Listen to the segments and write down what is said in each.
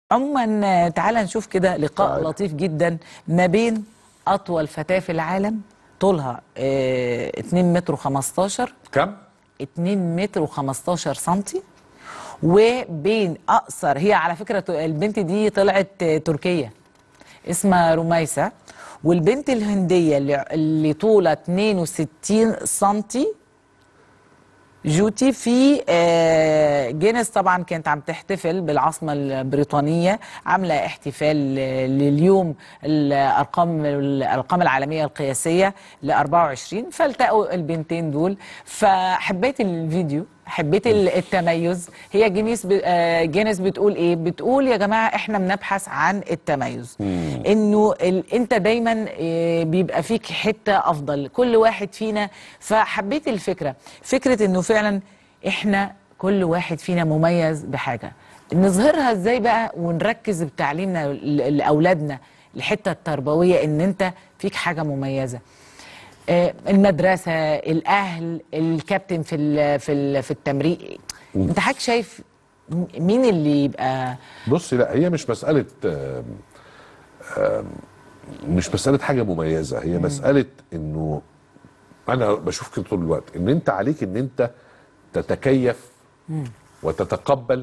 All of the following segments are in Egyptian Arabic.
عموما آه، تعالى نشوف كده لقاء تعالى. لطيف جدا ما بين اطول فتاه في العالم طولها آه، 2 متر و15 كم؟ 2 متر و15 سنتي وبين اقصر هي على فكره ت- البنت دي طلعت آه، تركيه اسمها رميسة والبنت الهنديه اللي, اللي طولها 62 سنتي جوتي في آه، جينيس طبعا كانت عم تحتفل بالعاصمه البريطانيه عامله احتفال آه، لليوم الارقام الارقام العالميه القياسيه ل 24 فالتقوا البنتين دول فحبيت الفيديو حبيت ال- التميز هي جينيس ب... آه، جينيس بتقول ايه بتقول يا جماعه احنا بنبحث عن التميز انه ال... انت دايما آه، بيبقى فيك حته افضل كل واحد فينا فحبيت الفكره فكره انه فعلا احنا كل واحد فينا مميز بحاجه نظهرها ازاي بقى ونركز بتعليمنا ل- لاولادنا الحته التربويه ان انت فيك حاجه مميزه آه، المدرسه الاهل الكابتن في ال في ال في التمرين انت حضرتك شايف م- مين اللي يبقى بصي لا هي مش مسألة آم، آم، مش مسألة حاجة مميزة هي مسألة انه انا بشوف كده طول الوقت ان انت عليك ان انت تتكيف وتتقبل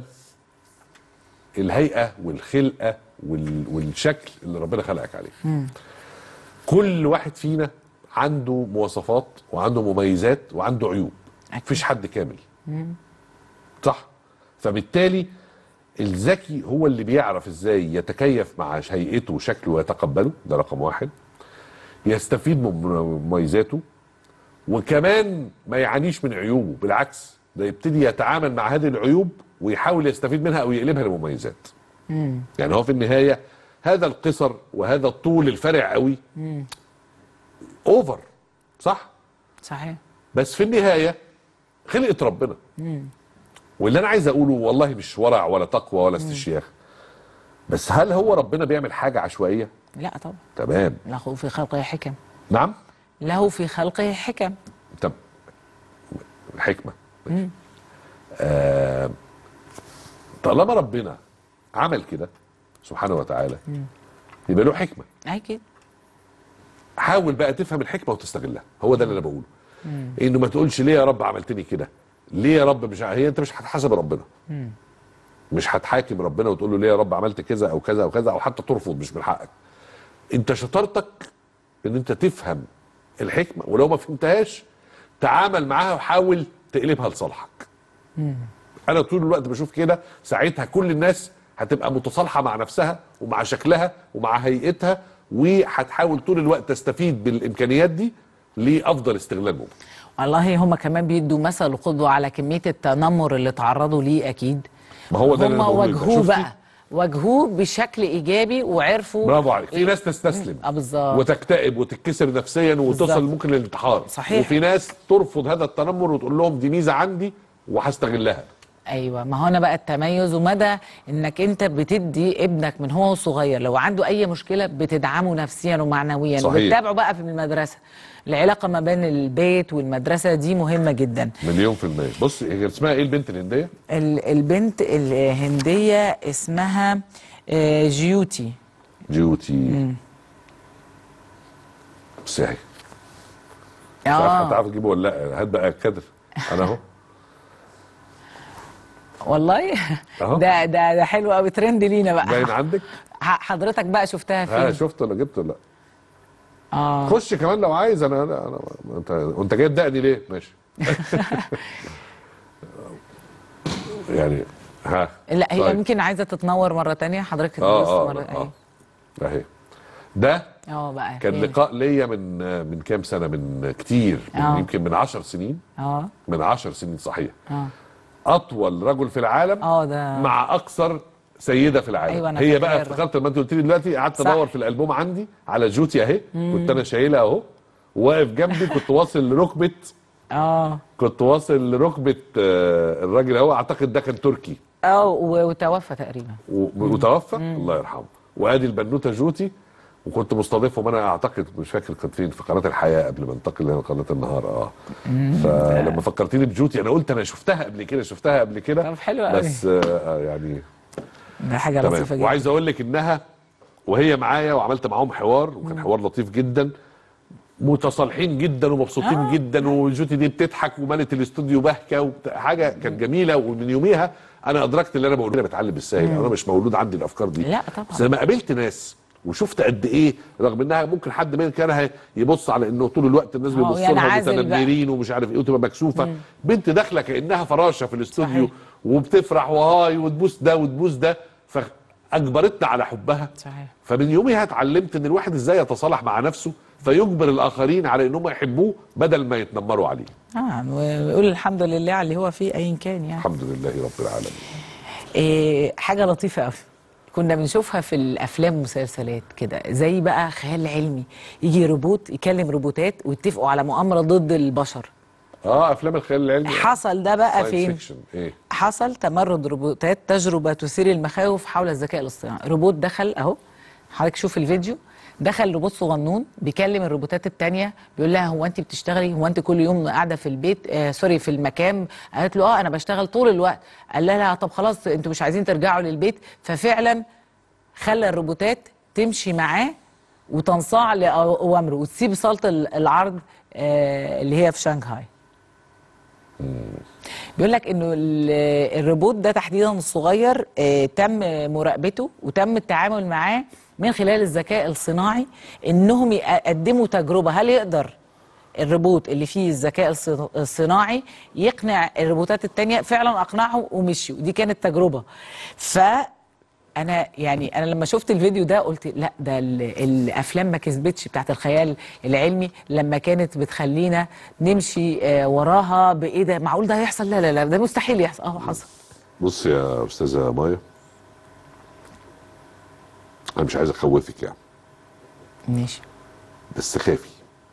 الهيئة والخلقة وال- والشكل اللي ربنا خلقك عليه كل واحد فينا عنده مواصفات وعنده مميزات وعنده عيوب مفيش حد كامل صح فبالتالي الذكي هو اللي بيعرف ازاي يتكيف مع هيئته وشكله ويتقبله ده رقم واحد يستفيد من مميزاته وكمان ما يعانيش من عيوبه بالعكس ده يبتدي يتعامل مع هذه العيوب ويحاول يستفيد منها او يقلبها لمميزات يعني هو في النهايه هذا القصر وهذا الطول الفارع قوي اوفر صح صحيح بس في النهايه خلقه ربنا واللي انا عايز اقوله والله مش ورع ولا تقوى ولا استشياخ بس هل هو ربنا بيعمل حاجه عشوائيه لا طبعا تمام له في خلقه حكم نعم له في خلقه حكم طب الحكمه آه طالما ربنا عمل كده سبحانه وتعالى يبقى له حكمه اكيد حاول بقى تفهم الحكمه وتستغلها هو ده اللي انا بقوله انه ما تقولش ليه يا رب عملتني كده ليه يا رب مش ع- هي انت مش هتحاسب ربنا مش هتحاكم ربنا وتقول له ليه يا رب عملت كذا او كذا او كذا او حتى ترفض مش من حقك انت شطارتك ان انت تفهم الحكمه ولو ما فهمتهاش تعامل معاها وحاول تقلبها لصالحك انا طول الوقت بشوف كده ساعتها كل الناس هتبقى متصالحه مع نفسها ومع شكلها ومع هيئتها وهتحاول طول الوقت تستفيد بالامكانيات دي لافضل استغلال ممكن والله هم كمان بيدوا مثل وقدوه على كميه التنمر اللي تعرضوا ليه اكيد ما هو ده اللي هم أنا بقوله. واجهوه شفتي؟ بقى واجهوه بشكل ايجابي وعرفوا برافو عليك في ناس تستسلم اه بالظبط وتكتئب وتتكسر نفسيا وتوصل بالظبط. ممكن للانتحار صحيح. وفي ناس ترفض هذا التنمر وتقول لهم دي ميزه عندي وهستغلها ايوه ما هو انا بقى التميز ومدى انك انت بتدي ابنك من هو صغير لو عنده اي مشكله بتدعمه نفسيا ومعنويا صحيح. وبتتابعه بقى في المدرسه العلاقه ما بين البيت والمدرسه دي مهمه جدا مليون في المية بص هي اسمها ايه البنت الهندية؟ ال- البنت الهنديه اسمها آه، جيوتي جيوتي بس اهي مش عارف اه هتعرف تجيبه ولا لا هات بقى كادر انا اهو والله أهو. ده ده ده حلو قوي ترند لينا باين بقى عندك؟ ح- حضرتك بقى شفتها ها فين شفت ولا جبت ولا لا؟ اه خش كمان لو عايز انا انا, أنا انت انت جاي تدقني ليه؟ ماشي يعني ها لا هي طيب. يمكن عايزه تتنور مره تانية حضرتك اه تبص اه مره اه اهي اهي ده اه بقى كان هي. لقاء ليا من من كام سنه من كتير من آه. يمكن من 10 سنين اه من 10 سنين صحيح اه اطول رجل في العالم اه ده مع اقصر سيده في العالم أيوة أنا هي بقى فاكرة. افتكرت لما انت قلت لي دلوقتي قعدت صح. ادور في الالبوم عندي على جوتي اهي كنت انا شايلها اهو واقف جنبي كنت واصل لركبه اه كنت واصل لركبه آه، الراجل اهو اعتقد ده كان تركي اه و- وتوفى تقريبا و- وتوفى الله يرحمه وادي البنوته جوتي وكنت مستضيفهم انا اعتقد مش فاكر كانت فين في قناه الحياه قبل ما انتقل لقناه النهار اه فلما فكرتني بجوتي انا قلت انا شفتها قبل كده شفتها قبل كده طب حلو قوي. بس آه آه، يعني ده حاجه تمام لطيفه جدا وعايز اقول لك انها وهي معايا وعملت معاهم حوار وكان حوار لطيف جدا متصالحين جدا ومبسوطين آه. آه. جدا وجوتي دي بتضحك ومالت الاستوديو بهكه وبتاع- حاجه كانت جميله ومن يوميها انا ادركت اللي انا بقوله انا بتعلم بالسهل انا مش مولود عندي الافكار دي لا طبعا. بس لما قابلت ناس وشفت قد ايه رغم انها ممكن حد من كانها يبص على انه طول الوقت الناس آه، بيبصوا يعني لها عازل بقى. متنمرين ومش عارف ايه وتبقى مكسوفه بنت داخله كانها فراشه في الاستوديو صحيح. وبتفرح وهاي وتبوس ده وتبوس ده فاجبرتنا على حبها صحيح فمن يومها اتعلمت ان الواحد ازاي يتصالح مع نفسه فيجبر الاخرين على انهم يحبوه بدل ما يتنمروا عليه اه ويقول الحمد لله على اللي هو فيه ايا كان يعني الحمد لله رب العالمين إيه حاجه لطيفه قوي كنا بنشوفها في الافلام والمسلسلات كده زي بقى خيال علمي يجي روبوت يكلم روبوتات ويتفقوا على مؤامره ضد البشر اه افلام الخيال العلمي حصل ده بقى Science فين fiction. ايه حصل تمرد روبوتات تجربه تثير المخاوف حول الذكاء الاصطناعي روبوت دخل اهو حضرتك شوف الفيديو دخل روبوت صغنون بيكلم الروبوتات التانية بيقول لها هو انت بتشتغلي هو انت كل يوم قاعده في البيت آه سوري في المكان قالت له اه انا بشتغل طول الوقت قال لها لا طب خلاص انتوا مش عايزين ترجعوا للبيت ففعلا خلى الروبوتات تمشي معاه وتنصاع لاوامره وتسيب صاله العرض آه اللي هي في شنغهاي بيقول لك انه ال- الروبوت ده تحديدا الصغير آه، تم مراقبته وتم التعامل معاه من خلال الذكاء الصناعي انهم يقدموا تجربه هل يقدر الروبوت اللي فيه الذكاء الص- الصناعي يقنع الروبوتات التانية فعلا اقنعهم ومشيوا دي كانت تجربه ف انا يعني انا لما شفت الفيديو ده قلت لا ده ال- الافلام ما كسبتش بتاعت الخيال العلمي لما كانت بتخلينا نمشي آه، وراها بايه ده معقول ده هيحصل لا لا لا ده مستحيل يحصل اه حصل بص يا استاذه مايا انا مش عايز اخوفك يعني ماشي بس خافي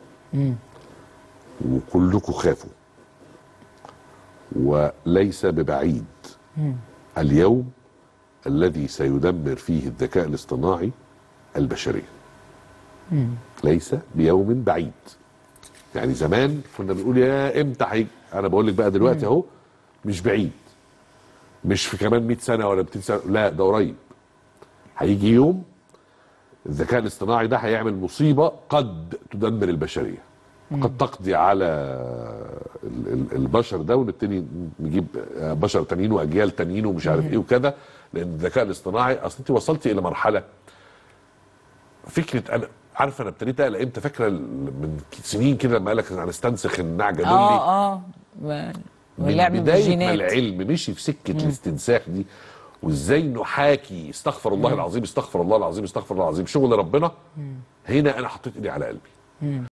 وكلكم خافوا وليس ببعيد اليوم الذي سيدمر فيه الذكاء الاصطناعي البشريه ليس بيوم بعيد يعني زمان كنا بنقول يا امتى هيجي انا بقول لك بقى دلوقتي اهو مش بعيد مش في كمان 100 سنه ولا 200 سنه لا ده قريب هيجي يوم الذكاء الاصطناعي ده هيعمل مصيبه قد تدمر البشريه قد تقضي على ال- ال- البشر ده ونبتدي نجيب بشر تانيين واجيال تانيين ومش عارف ايه وكذا لان الذكاء الاصطناعي اصل انت وصلتي الى مرحله فكره انا عارفه انا ابتديت اقلق امتى فاكره من سنين كده لما قال لك هنستنسخ النعجه دولي اه اه و- من واللعب بدايه ما بالجينات العلم مشي في سكه الاستنساخ دي وازاي نحاكي استغفر الله العظيم استغفر الله العظيم استغفر الله العظيم شغل ربنا هنا انا حطيت ايدي على قلبي